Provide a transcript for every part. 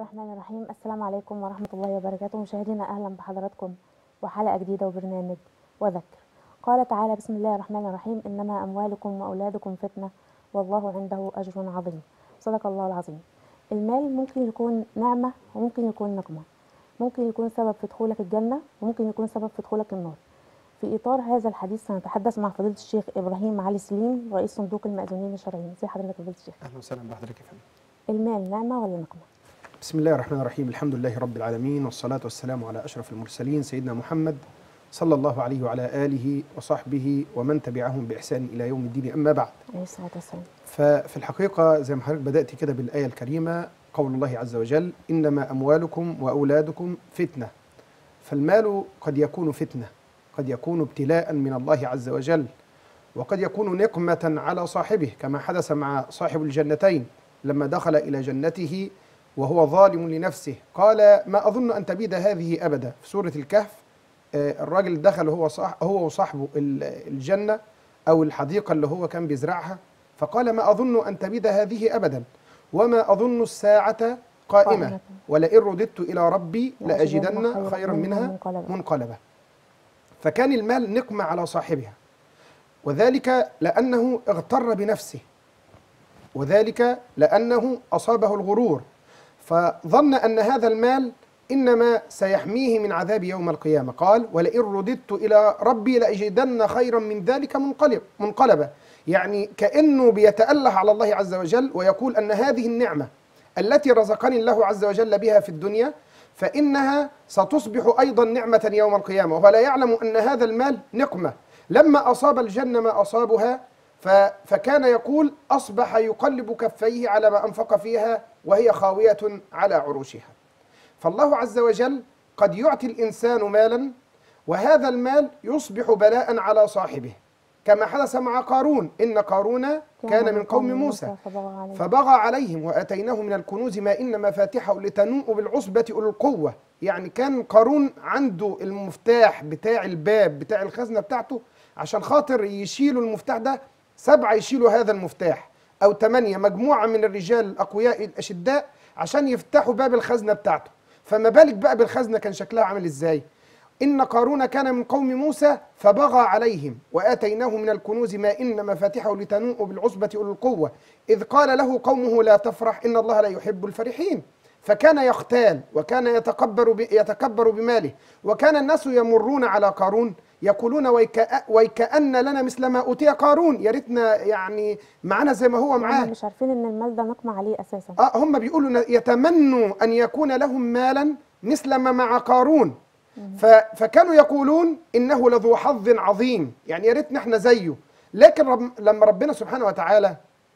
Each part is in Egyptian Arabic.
الرحمن الرحيم السلام عليكم ورحمة الله وبركاته مشاهدينا أهلا بحضراتكم وحلقة جديدة وبرنامج وذكر قال تعالى بسم الله الرحمن الرحيم إنما أموالكم وأولادكم فتنة والله عنده أجر عظيم صدق الله العظيم المال ممكن يكون نعمة وممكن يكون نقمة ممكن يكون سبب في دخولك الجنة وممكن يكون سبب في دخولك النار في إطار هذا الحديث سنتحدث مع فضيلة الشيخ إبراهيم علي سليم رئيس صندوق المأذونين الشرعيين ازي حضرتك يا فضيلة الشيخ اهلا وسهلا بحضرتك يا فندم المال نعمة ولا نقمة بسم الله الرحمن الرحيم الحمد لله رب العالمين والصلاة والسلام على أشرف المرسلين سيدنا محمد صلى الله عليه وعلى آله وصحبه ومن تبعهم بإحسان إلى يوم الدين أما بعد عليه الصلاة والسلام ففي الحقيقة زي ما حضرتك بدأت كده بالآية الكريمة قول الله عز وجل إنما أموالكم وأولادكم فتنة فالمال قد يكون فتنة قد يكون ابتلاء من الله عز وجل وقد يكون نقمة على صاحبه كما حدث مع صاحب الجنتين لما دخل إلى جنته وهو ظالم لنفسه قال ما أظن أن تبيد هذه أبدا في سورة الكهف آه، الراجل دخل هو صح هو وصاحبه ال- الجنة أو الحديقة اللي هو كان بيزرعها فقال ما أظن أن تبيد هذه أبدا وما أظن الساعة قائمة قائمة. ولئن رددت إلى ربي لأجدن لأجدن خيرا منها منقلبا. منقلبة فكان المال نقمة على صاحبها وذلك لأنه اغتر بنفسه وذلك لأنه أصابه الغرور فظن أن هذا المال إنما سيحميه من عذاب يوم القيامة قال ولئن رددت إلى ربي لأجدن خيرا من ذلك منقلب منقلبا يعني كأنه بيتأله على الله عز وجل ويقول أن هذه النعمة التي رزقني الله عز وجل بها في الدنيا فإنها ستصبح أيضا نعمة يوم القيامة وهو لا يعلم أن هذا المال نقمة لما أصاب الجنة ما أصابها ف- فكان يقول أصبح يقلب كفيه على ما أنفق فيها وهي خاوية على عروشها فالله عز وجل قد يعطي الإنسان مالا وهذا المال يصبح بلاء على صاحبه كما حدث مع قارون إن قارون كان من قوم موسى فبغى عليه فبغى عليهم واتيناه من الكنوز ما ان مفاتحه لتنوء بالعصبه اولي القوه يعني كان قارون عنده المفتاح بتاع الباب بتاع الخزنه بتاعته عشان خاطر يشيلوا المفتاح ده سبعه يشيلوا هذا المفتاح او ثمانيه مجموعه من الرجال الاقوياء الاشداء عشان يفتحوا باب الخزنه بتاعته فما بالك بقى بالخزنه كان شكلها عامل ازاي إن قارون كان من قوم موسى فبغى عليهم وآتيناه من الكنوز ما إن مفاتحه لتنوء بالعصبة أولي القوة إذ قال له قومه لا تفرح إن الله لا يحب الفرحين فكان يختال وكان يتكبر ب- يتكبر بماله وكان الناس يمرون على قارون يقولون ويك ويكأن لنا مثل ما أوتي قارون يا ريتنا يعني معانا زي ما هو معاه هم مش عارفين ان المال ده نقمة عليه اساسا اه هم بيقولوا ن- يتمنوا ان يكون لهم مالا مثل ما مع قارون ف فكانوا يقولون انه لذو حظ عظيم يعني يا ريتنا احنا زيه لكن رب لما ربنا سبحانه وتعالى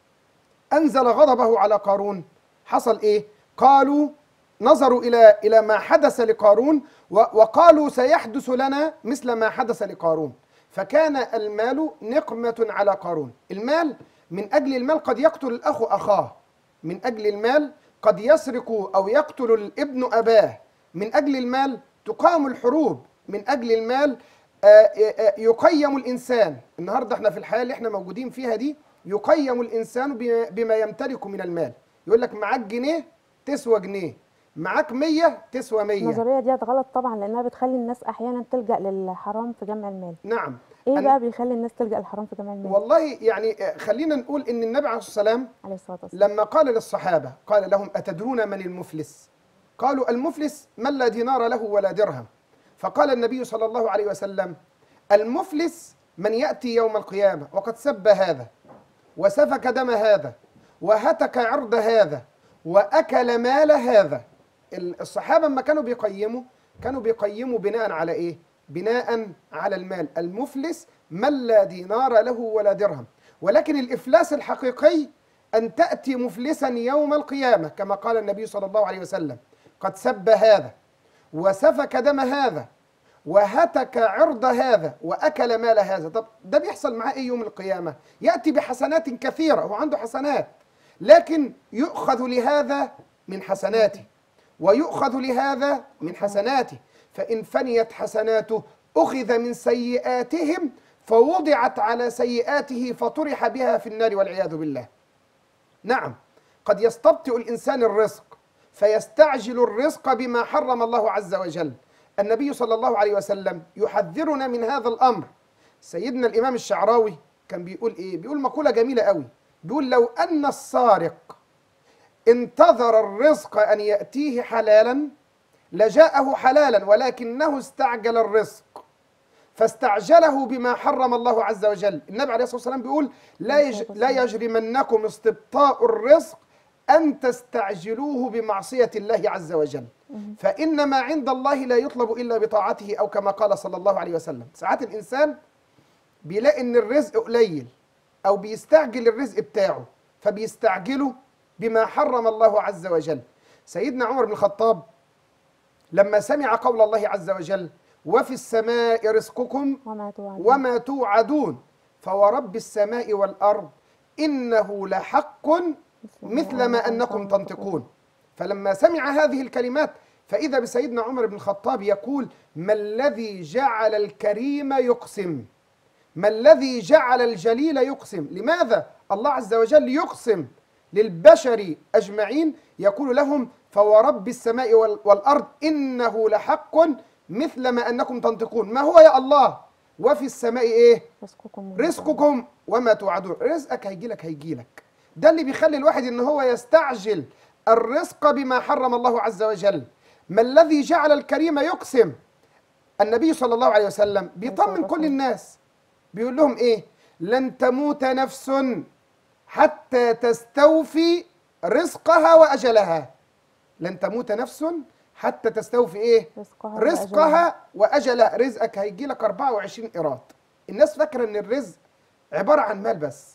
انزل غضبه على قارون حصل ايه قالوا نظروا الى الى ما حدث لقارون و- وقالوا سيحدث لنا مثل ما حدث لقارون فكان المال نقمة على قارون المال من أجل المال قد يقتل الأخ أخاه من أجل المال قد يسرق أو يقتل الابن أباه من أجل المال تقام الحروب من أجل المال آه، آه، آه، يقيم الإنسان النهاردة احنا في الحياة اللي احنا موجودين فيها دي يقيم الإنسان بما- بما يمتلك من المال يقول لك معاك جنيه تسوى جنيه معاك مية تسوى مية النظرية ديت غلط طبعا لانها بتخلي الناس احيانا تلجأ للحرام في جمع المال نعم ايه أنا- بقى بيخلي الناس تلجأ للحرام في جمع المال والله يعني آه، خلينا نقول ان النبي عليه الصلاه والسلام عليه الصلاة والسلام لما قال للصحابه قال لهم اتدرون من المفلس قالوا المفلس من لا دينار له ولا درهم فقال النبي صلى الله عليه وسلم المفلس من ياتي يوم القيامه وقد سب هذا وسفك دم هذا وهتك عرض هذا واكل مال هذا ال- الصحابه لما كانوا بيقيموا كانوا بيقيموا بناء على ايه بناء على المال المفلس من لا دينار له ولا درهم ولكن الافلاس الحقيقي ان تاتي مفلسا يوم القيامه كما قال النبي صلى الله عليه وسلم قد سب هذا وسفك دم هذا وهتك عرض هذا واكل مال هذا طب ده بيحصل معاه ايه يوم القيامه ياتي بحسنات كثيره هو عنده حسنات لكن يؤخذ لهذا من حسناته ويؤخذ لهذا من حسناته فان فنيت حسناته اخذ من سيئاتهم فوضعت على سيئاته فطرح بها في النار والعياذ بالله نعم قد يستبطئ الانسان الرزق فيستعجل الرزق بما حرم الله عز وجل النبي صلى الله عليه وسلم يحذرنا من هذا الأمر سيدنا الإمام الشعراوي كان بيقول إيه بيقول مقولة جميلة قوي بيقول لو أن السارق انتظر الرزق أن يأتيه حلالا لجاءه حلالا ولكنه استعجل الرزق فاستعجله بما حرم الله عز وجل النبي عليه الصلاة والسلام بيقول لا, يج لا يجرمنكم استبطاء الرزق أن تستعجلوه بمعصية الله عز وجل فإن ما عند الله لا يطلب إلا بطاعته أو كما قال صلى الله عليه وسلم ساعات الإنسان بيلاقي إن الرزق قليل أو بيستعجل الرزق بتاعه فبيستعجله بما حرم الله عز وجل سيدنا عمر بن الخطاب لما سمع قول الله عز وجل وفي السماء رزقكم وما توعدون وما توعدون فورب السماء والأرض إنه لحق مثل ما أنكم تنطقون فلما سمع هذه الكلمات فإذا بسيدنا عمر بن الخطاب يقول ما الذي جعل الكريم يقسم ما الذي جعل الجليل يقسم لماذا الله عز وجل يقسم للبشر أجمعين يقول لهم فورب السماء وال- والأرض إنه لحق مثل ما أنكم تنطقون ما هو يا الله وفي السماء إيه رزقكم رزقكم وما توعدون رزقك هيجيلك هيجيلك ده اللي بيخلي الواحد ان هو يستعجل الرزق بما حرم الله عز وجل ما الذي جعل الكريم يقسم النبي صلى الله عليه وسلم بيطمن كل الناس بيقول لهم ايه لن تموت نفس حتى تستوفي رزقها واجلها لن تموت نفس حتى تستوفي ايه رزقها وأجلها. رزقها واجلها رزقك هيجي لك 24 قيراط الناس فاكره ان الرزق عباره عن مال بس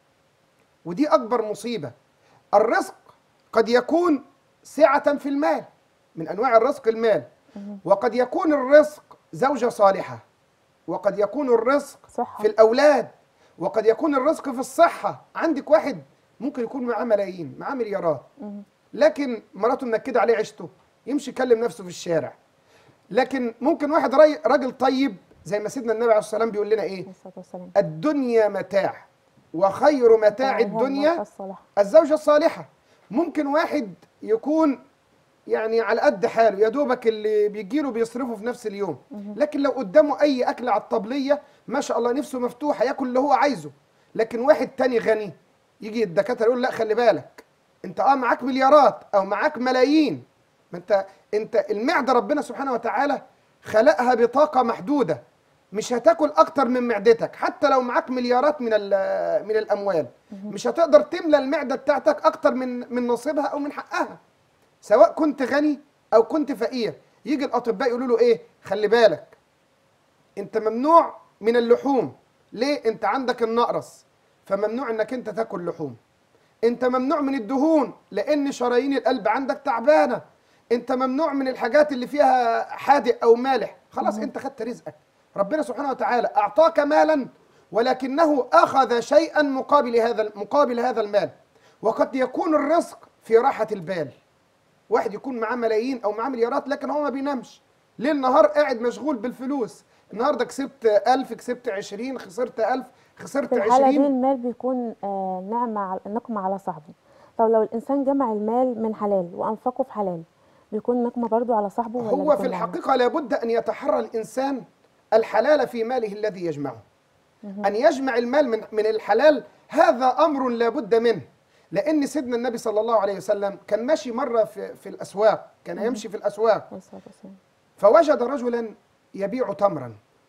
ودي اكبر مصيبه الرزق قد يكون سعه في المال من انواع الرزق المال وقد يكون الرزق زوجه صالحه وقد يكون الرزق صحة. في الاولاد وقد يكون الرزق في الصحه عندك واحد ممكن يكون معاه ملايين معاه مليارات مم. لكن مراته منكده عليه عيشته يمشي يكلم نفسه في الشارع لكن ممكن واحد راي- راجل طيب زي ما سيدنا النبي عليه الصلاه والسلام بيقول لنا ايه عليه الصلاة والسلام الدنيا متاع وخير متاع متاعها المرأة الدنيا الصالحة. الزوجة الصالحة ممكن واحد يكون يعني على قد حاله يا دوبك اللي بيجيله بيصرفه في نفس اليوم لكن لو قدامه اي اكل على الطبليه ما شاء الله نفسه مفتوحه ياكل اللي هو عايزه لكن واحد تاني غني يجي الدكاتره يقول لا خلي بالك انت اه معاك مليارات او معاك ملايين ما انت انت المعده ربنا سبحانه وتعالى خلقها بطاقه محدوده مش هتاكل اكتر من معدتك حتى لو معاك مليارات من ال- من الاموال مش هتقدر تملى المعده بتاعتك اكتر من من نصيبها او من حقها سواء كنت غني او كنت فقير يجي الاطباء يقولوا له ايه خلي بالك انت ممنوع من اللحوم ليه انت عندك النقرس فممنوع انك انت تاكل لحوم انت ممنوع من الدهون لان شرايين القلب عندك تعبانه انت ممنوع من الحاجات اللي فيها حادق او مالح خلاص انت خدت رزقك ربنا سبحانه وتعالى اعطاك مالا ولكنه اخذ شيئا مقابل هذا مقابل هذا المال وقد يكون الرزق في راحه البال واحد يكون معاه ملايين او معاه مليارات لكن هو ما بينامش ليل نهار قاعد مشغول بالفلوس النهارده كسبت 1000 كسبت 20 خسرت 1000 خسرت في الحالة دي 20 المال بيكون آه نعمة على- نقمة على صاحبه طب لو الإنسان جمع المال من حلال وأنفقه في حلال بيكون نقمة برضو على صاحبه ولا هو بيكون في نعمة؟ الحقيقة لابد أن يتحرى الإنسان الحلال في ماله الذي يجمعه أن يجمع المال من, من الحلال هذا أمر لابد منه لأن سيدنا النبي صلى الله عليه وسلم كان ماشي مرة في, في الأسواق كان يمشي في الأسواق عليه الصلاة والسلام. فوجد رجلا يبيع تمرا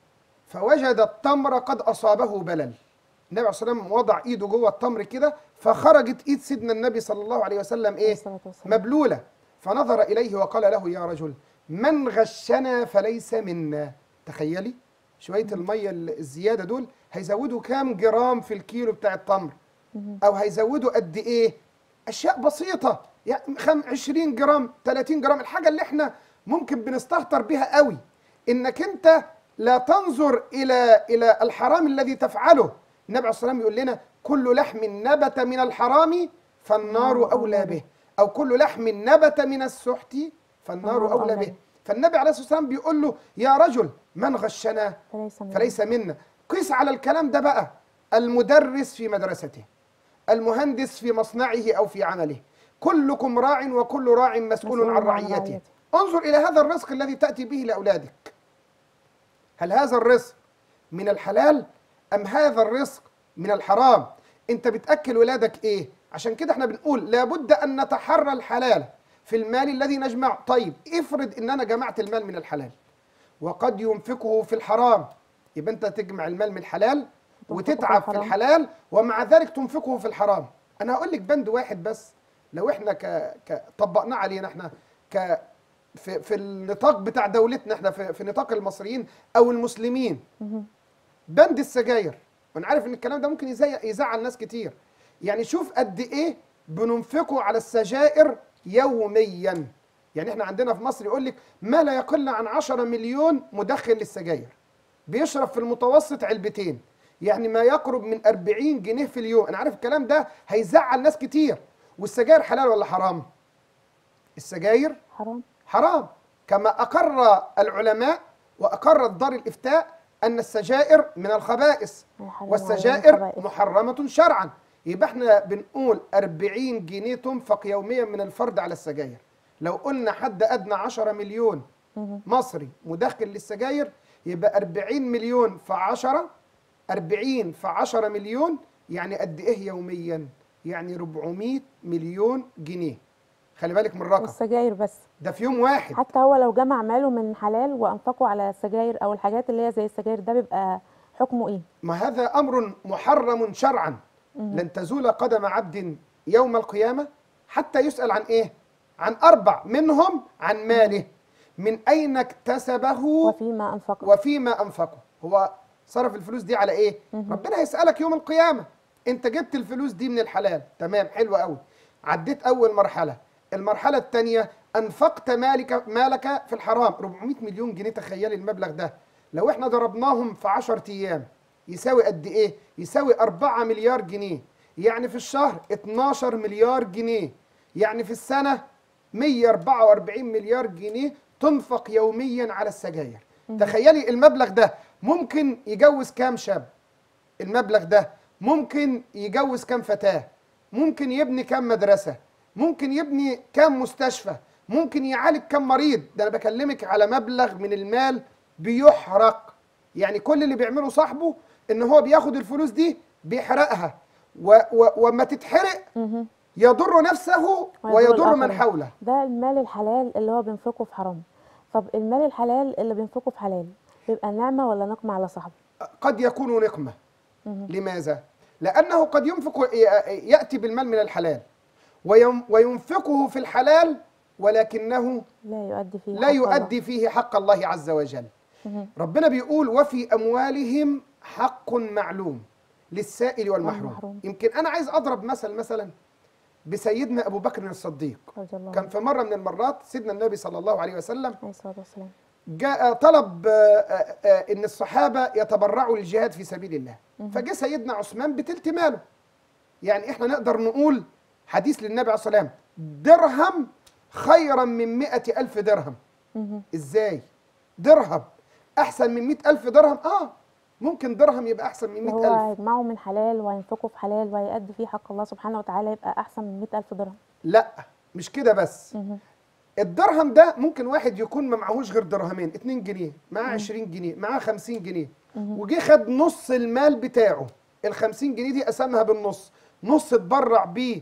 فوجد التمر قد أصابه بلل النبي عليه الصلاة والسلام وضع إيده جوه التمر كده فخرجت إيد سيدنا النبي صلى الله عليه وسلم عليه إيه الصلاة والسلام. مبلولة فنظر إليه وقال له يا رجل من غشنا فليس منا تخيلي شوية المية الزيادة دول هيزودوا كام جرام في الكيلو بتاع التمر أو هيزودوا قد إيه أشياء بسيطة يعني خم 20 جرام 30 جرام الحاجة اللي احنا ممكن بنستهتر بها قوي إنك أنت لا تنظر إلى إلى الحرام الذي تفعله النبي عليه الصلاة والسلام يقول لنا كل لحم نبت من الحرام فالنار أولى به أو كل لحم نبت من السحت فالنار أولى به فالنبي عليه الصلاة والسلام بيقول له يا رجل من غشنا فليس من فليس منا قيس على الكلام ده بقى المدرس في مدرسته المهندس في مصنعه أو في عمله كلكم راع وكل راع مسؤول مسؤول عن عن رعيته رعيته. انظر إلى هذا الرزق الذي تأتي به لأولادك هل هذا الرزق من الحلال أم هذا الرزق من الحرام أنت بتأكل ولادك إيه عشان كده احنا بنقول لابد أن نتحرى الحلال في المال الذي نجمعه طيب افرض ان انا جمعت المال من الحلال وقد ينفقه في الحرام يبقى انت تجمع المال من الحلال وتتعب في الحرام. الحلال ومع ذلك تنفقه في الحرام انا هقول لك بند واحد بس لو احنا ك... ك... طبقناه علينا احنا ك في في النطاق بتاع دولتنا احنا في, في نطاق المصريين او المسلمين مهم. بند السجاير وانا عارف ان الكلام ده ممكن يزي- يزعل ناس كتير يعني شوف قد ايه بننفقه على السجائر يوميا يعني احنا عندنا في مصر يقول لك ما لا يقل عن 10 مليون مدخن للسجاير بيشرب في المتوسط علبتين يعني ما يقرب من 40 جنيه في اليوم انا عارف الكلام ده هيزعل ناس كتير والسجاير حلال ولا حرام السجاير حرام حرام كما أقر العلماء وأقرت دار الإفتاء أن السجائر من الخبائث ما يحرم علينا والسجائر الخبائث. محرمة شرعا يبقى احنا بنقول 40 جنيه تنفق يوميا من الفرد على السجاير لو قلنا حد أدنى 10 مليون مهم. مصري مدخن للسجاير يبقى 40 مليون في 10 40 في 10 مليون يعني قد ايه يوميا يعني 400 مليون جنيه خلي بالك من الرقم والسجاير بس ده في يوم واحد حتى هو لو جمع ماله من حلال وانفقه على السجاير او الحاجات اللي هي زي السجاير ده بيبقى حكمه ايه ما هذا امر محرم شرعا لن تزول قدم عبد يوم القيامه حتى يسال عن ايه عن اربع منهم عن ماله من اين اكتسبه وفيما انفقه وفيما انفقه هو صرف الفلوس دي على ايه ربنا هيسالك يوم القيامه انت جبت الفلوس دي من الحلال تمام حلو قوي عديت اول مرحله المرحله الثانيه انفقت مالك مالك في الحرام 400 مليون جنيه تخيلي المبلغ ده لو احنا ضربناهم في 10 ايام يساوي قد ايه يساوي 4 مليار جنيه يعني في الشهر 12 مليار جنيه يعني في السنه 144 مليار جنيه تنفق يوميا على السجاير تخيلي المبلغ ده ممكن يجوز كام شاب المبلغ ده ممكن يجوز كام فتاة ممكن يبني كام مدرسة ممكن يبني كام مستشفى ممكن يعالج كام مريض ده أنا بكلمك على مبلغ من المال بيحرق يعني كل اللي بيعمله صاحبه إن هو بياخد الفلوس دي بيحرقها و و وما تتحرق مهم. يضر نفسه ويضر من الآخرين. حوله ده المال الحلال اللي هو بينفقه في حرام طب المال الحلال اللي بينفقه في حلال بيبقى نعمة ولا نقمة على صاحبه قد يكون نقمة مهم. لماذا؟ لأنه قد ينفق يأتي بالمال من الحلال ويم- وينفقه في الحلال ولكنه لا يؤدي فيه لا حق الله. يؤدي فيه حق الله عز وجل مهم. ربنا بيقول وفي أموالهم حق معلوم للسائل والمحروم والمحروم. يمكن أنا عايز أضرب مثل مثلا بسيدنا أبو بكر الصديق رضي الله كان عنه في مرة من المرات سيدنا النبي صلى الله عليه وسلم عليه الصلاة والسلام جاء طلب آه، آه، آه، ان الصحابه يتبرعوا للجهاد في سبيل الله فجاء سيدنا عثمان بتلت ماله يعني احنا نقدر نقول حديث للنبي عليه الصلاه والسلام درهم خيرا من مئة ألف درهم مهم. ازاي درهم احسن من مئة ألف درهم اه ممكن درهم يبقى احسن من هو مئة ألف هيجمعه من حلال وهينفقه في حلال وهيأدي فيه حق الله سبحانه وتعالى يبقى أحسن من مئة ألف درهم لا مش كده بس مهم. الدرهم ده ممكن واحد يكون ما معهوش غير درهمين 2 جنيه معاه 20 جنيه معاه 50 جنيه وجي خد نص المال بتاعه ال 50 جنيه دي قسمها بالنص نص اتبرع بيه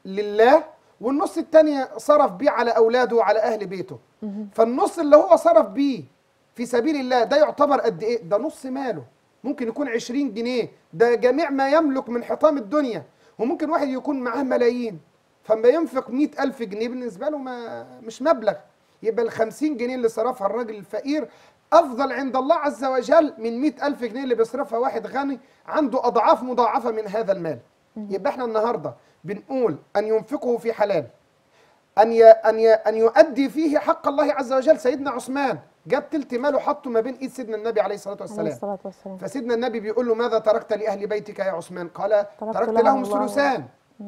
لله والنص التاني صرف بيه على اولاده وعلى اهل بيته فالنص اللي هو صرف بيه في سبيل الله ده يعتبر قد ايه ده نص ماله ممكن يكون 20 جنيه ده جميع ما يملك من حطام الدنيا وممكن واحد يكون معاه ملايين فما ينفق مئة ألف جنيه بالنسبة له ما مش مبلغ يبقى ال 50 جنيه اللي صرفها الراجل الفقير أفضل عند الله عز وجل من مئة ألف جنيه اللي بيصرفها واحد غني عنده أضعاف مضاعفة من هذا المال يبقى احنا النهاردة بنقول أن ينفقه في حلال أن ي... أن ي... أن يؤدي فيه حق الله عز وجل سيدنا عثمان جاب تلت ماله حطه ما بين إيد سيدنا النبي عليه الصلاة عليه والسلام الصلاة والسلام فسيدنا النبي بيقول له ماذا تركت لأهل بيتك يا عثمان قال تركت تركت لهم لهم الله ثلثان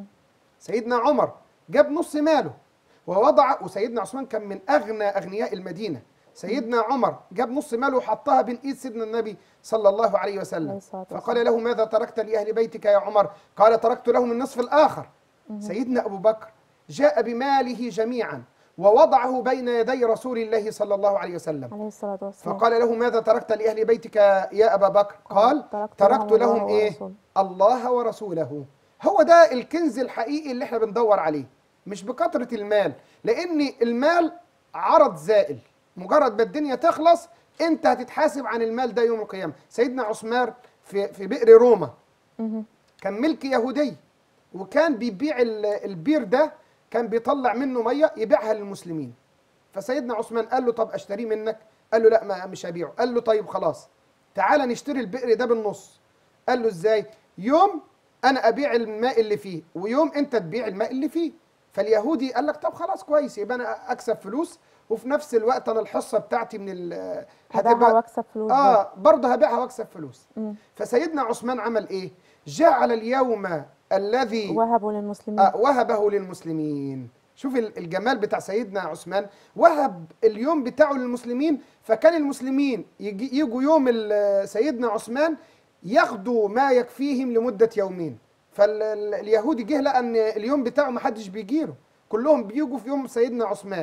سيدنا عمر جاب نص ماله ووضع وسيدنا عثمان كان من أغنى أغنياء المدينة سيدنا عمر جاب نص ماله وحطها بين ايد سيدنا النبي صلى الله عليه عليه وسلم الصلاة والسلام. فقال له ماذا تركت لاهل بيتك يا عمر قال تركت لهم النصف الاخر سيدنا ابو بكر جاء بماله جميعا ووضعه بين يدي رسول الله صلى الله عليه وسلم عليه الصلاة والسلام فقال له ماذا تركت لأهل بيتك يا أبا بكر قال تركت تركت لهم لهم الله إيه ورسوله. الله ورسوله هو ده الكنز الحقيقي اللي احنا بندور عليه مش بكثرة المال لأن المال عرض زائل مجرد ما الدنيا تخلص انت هتتحاسب عن المال ده يوم القيامة سيدنا عثمان في, في بئر روما مهم. كان ملك يهودي وكان بيبيع ال- البير ده كان بيطلع منه ميه يبيعها للمسلمين فسيدنا عثمان قال له طب اشتريه منك قال له لا ما مش هبيعه قال له طيب خلاص تعالى نشتري البئر ده بالنص قال له ازاي يوم انا ابيع الماء اللي فيه ويوم انت تبيع الماء اللي فيه فاليهودي قال لك طب خلاص كويس يبقى انا اكسب فلوس وفي نفس الوقت انا الحصه بتاعتي من ال هبيعها واكسب فلوس برضه. اه برضه هبيعها واكسب فلوس مم. فسيدنا عثمان عمل ايه جعل اليوم الذي وهبوا للمسلمين آه وهبه للمسلمين شوف ال- الجمال بتاع سيدنا عثمان وهب اليوم بتاعه للمسلمين فكان المسلمين يجي يجوا يوم ال- سيدنا عثمان ياخدوا ما يكفيهم لمدة يومين فاليهودي جه لقى ان اليوم بتاعه ما حدش بيجيله كلهم بيجوا في يوم سيدنا عثمان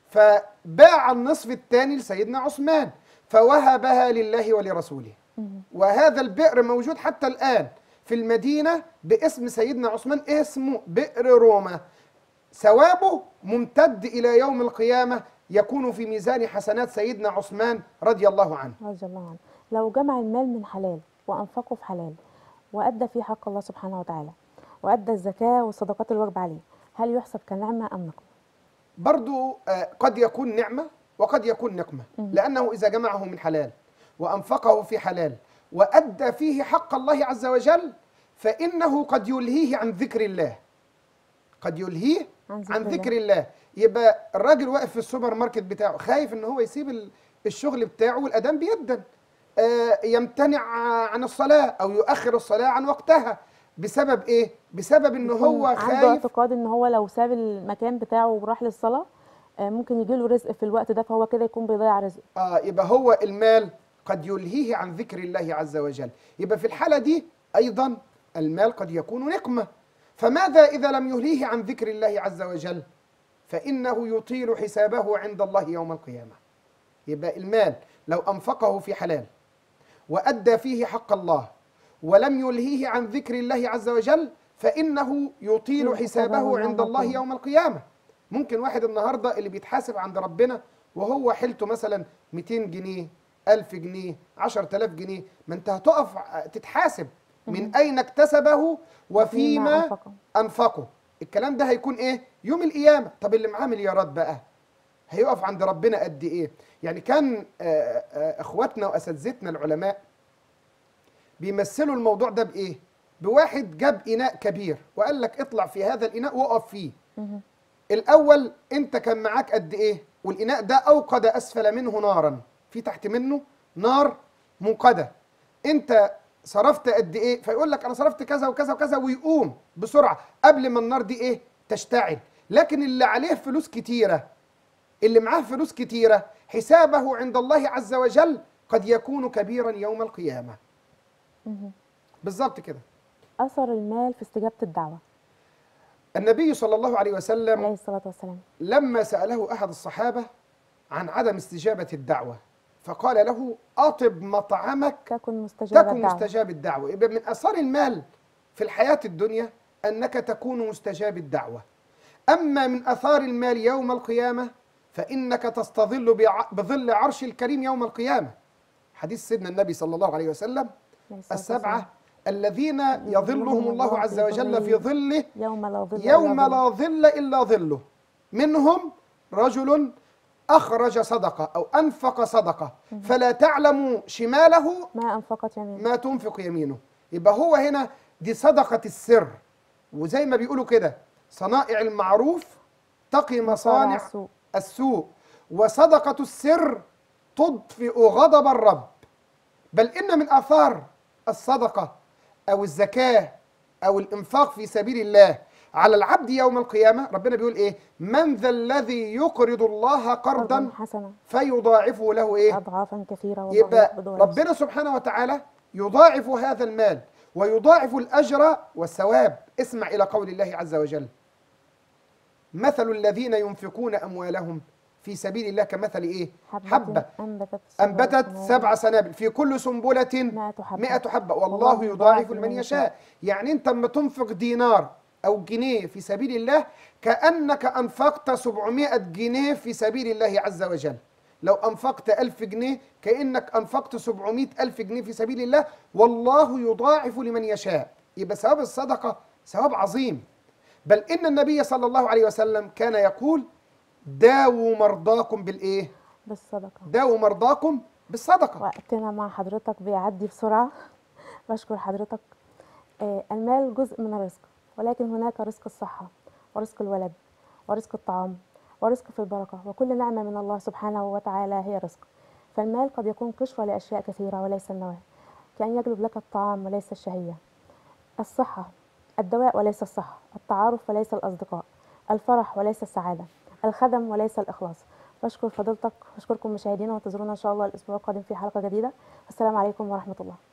فباع النصف الثاني لسيدنا عثمان فوهبها لله ولرسوله مهم. وهذا البئر موجود حتى الآن في المدينة باسم سيدنا عثمان اسمه بئر روما ثوابه ممتد إلى يوم القيامة يكون في ميزان حسنات سيدنا عثمان رضي الله عنه رضي الله عنه لو جمع المال من حلال وأنفقه في حلال وأدى فيه حق الله سبحانه وتعالى وأدى الزكاة والصدقات الواجب عليه هل يحسب كنعمة أم نقمة؟ برضو آه، قد يكون نعمة وقد يكون نقمة مم. لأنه إذا جمعه من حلال وأنفقه في حلال وأدى فيه حق الله عز وجل فإنه قد يلهيه عن ذكر الله قد يلهيه عن ذكر عن الله. ذكر الله يبقى الراجل واقف في السوبر ماركت بتاعه خايف ان هو يسيب ال- الشغل بتاعه والاذان بيدن آه، يمتنع عن الصلاه او يؤخر الصلاه عن وقتها بسبب ايه بسبب ان يكون هو عنده خايف اعتقاد ان هو لو ساب المكان بتاعه وراح للصلاة آه، ممكن يجيله رزق في الوقت ده فهو كده يكون بيضيع رزق اه يبقى هو المال قد يلهيه عن ذكر الله عز وجل يبقى في الحالة دي أيضا المال قد يكون نقمة فماذا إذا لم يلهيه عن ذكر الله عز وجل فإنه يطيل حسابه عند الله يوم القيامة يبقى المال لو أنفقه في حلال وأدى فيه حق الله ولم يلهيه عن ذكر الله عز وجل فإنه يطيل يطيل حسابه حسابه عند يوم الله القيامة. يوم القيامة ممكن واحد النهاردة اللي بيتحاسب عند ربنا وهو حيلته مثلا 200 جنيه 1000 جنيه 10000 جنيه ما انت هتقف تتحاسب من أين اكتسبه وفيما أنفقه. أنفقه الكلام ده هيكون إيه يوم القيامة طب اللي معاه مليارات بقى هيقف عند ربنا قد ايه يعني كان آه، آه، اخواتنا واساتذتنا العلماء بيمثلوا الموضوع ده بايه بواحد جاب اناء كبير وقال لك اطلع في هذا الاناء وقف فيه مهم. الاول انت كان معاك قد ايه والاناء ده اوقد اسفل منه نارا في تحت منه نار منقده انت صرفت قد ايه فيقول لك انا صرفت كذا وكذا وكذا ويقوم بسرعه قبل ما النار دي ايه تشتعل لكن اللي عليه فلوس كتيره اللي معاه فلوس كتيره حسابه عند الله عز وجل قد يكون كبيرا يوم القيامه مهم. بالظبط كده أثر المال في استجابة الدعوة النبي صلى الله عليه وسلم عليه الصلاة والسلام لما سأله أحد الصحابة عن عدم استجابة الدعوة فقال له أطب مطعمك تكن مستجابة تكن الدعوة مستجاب الدعوة يبقى من أثار المال في الحياة الدنيا أنك تكون مستجاب الدعوة أما من أثار المال يوم القيامة فإنك تستظل بع- بظل عرش الكريم يوم القيامة حديث سيدنا النبي صلى الله عليه وسلم عليه الصلاة السبعة والسلام. الذين يظلهم الله عز وجل في ظله يوم لا ظل يوم إلا ظله. لا ظل إلا ظله منهم رجل أخرج صدقة أو أنفق صدقة فلا تعلم شماله ما أنفقت يمينه ما تنفق يمينه يبقى هو هنا دي صدقة السر وزي ما بيقولوا كده صنائع المعروف تقي مصانع السوء السوء وصدقة السر تطفئ غضب الرب بل إن من آثار الصدقة أو الزكاة أو الإنفاق في سبيل الله على العبد يوم القيامة ربنا بيقول إيه من ذا الذي يقرض الله قرضا قرضا حسنا فيضاعفه له إيه أضعافا كثيرة والله يبقى يقبض ويبسط. ربنا سبحانه وتعالى يضاعف هذا المال ويضاعف الأجر والثواب اسمع إلى قول الله عز وجل مثل الذين ينفقون أموالهم في سبيل الله كمثل إيه حبة, حبة أنبتت سبع أنبتت سنابل سبع سنابل في كل سنبلة مائة حبة مئة حبة والله يضاعف لمن يشاء يعني أنت لما تنفق دينار أو جنيه في سبيل الله كأنك أنفقت 700 جنيه في سبيل الله عز وجل لو أنفقت ألف جنيه كأنك أنفقت 700 ألف جنيه في سبيل الله والله يضاعف لمن يشاء يبقى ثواب الصدقة ثواب عظيم بل إن النبي صلى الله عليه وسلم كان يقول داووا مرضاكم بالإيه؟ بالصدقة داووا مرضاكم بالصدقة وقتنا مع حضرتك بيعدي بسرعة بشكر حضرتك آه، المال جزء من الرزق ولكن هناك رزق الصحة ورزق الولد ورزق الطعام ورزق في البركة وكل نعمة من الله سبحانه وتعالى هي رزق فالمال قد يكون قشرة لأشياء كثيرة وليس النواة كأن يجلب لك الطعام وليس الشهية الصحة الدواء وليس الصحة التعارف وليس الأصدقاء الفرح وليس السعادة الخدم وليس الإخلاص بشكر فضيلتك واشكركم مشاهدينا وانتظرونا إن شاء الله الأسبوع القادم في حلقة جديدة السلام عليكم ورحمة الله